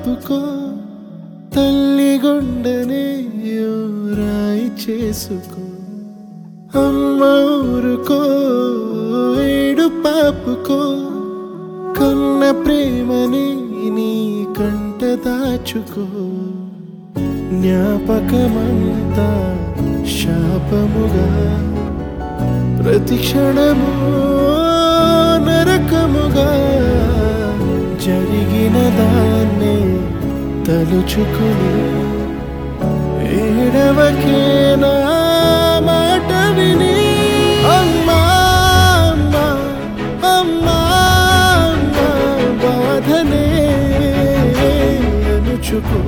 ఆపుకో తల్లి గుండెనే రాయి చేసుకో అమ్మ ఊరుకో ఏడు పాపుకో కన్న ప్రేమని నీ కంట దాచుకో జ్ఞాపకమంతా శాపముగా ప్రతి క్షణము నరకముగా జరిగిన దాన్ని తలుచుకుని ఏడవకే నా మాట విని అమ్మా అమ్మా అమ్మా అమ్మా బాధనే అణుచుకో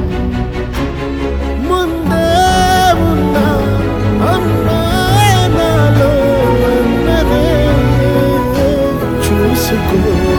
ముందే ఉన్నా అమ్మా నాలో అన్నదే చూసుకో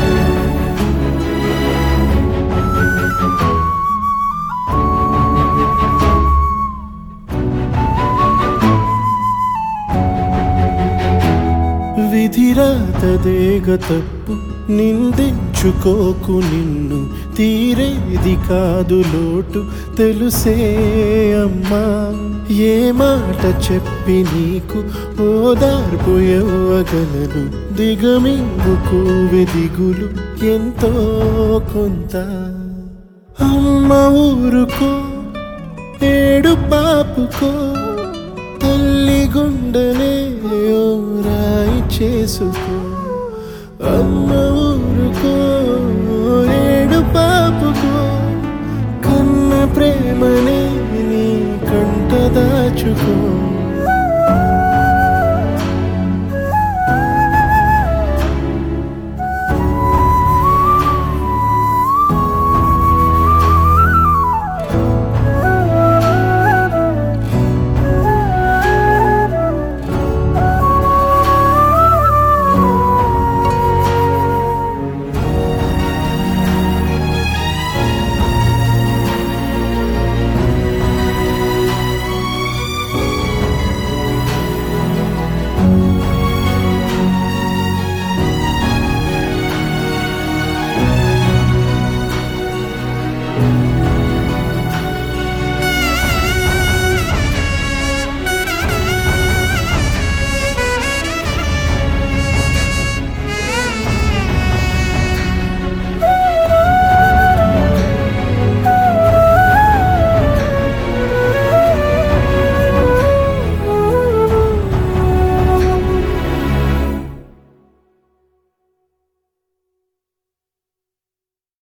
విధిరాతదేగ తప్పు నిందించుకోకు నిన్ను తీరేది కాదు లోటు తెలుసే అమ్మా ఏ మాట చెప్పి నీకు ఓదార్పు ఇవ్వగలను దిగమింగుకు వెదిగులు ఎంతో కొంత అమ్మ ఊరుకో ఏడు పాపుకో తల్లి గుండెనే ఓ రాయి చేసుకో అమ్మ ఊరుకో ఏడు పాపుకో కన్న ప్రేమనే నీ కంట దాచుకో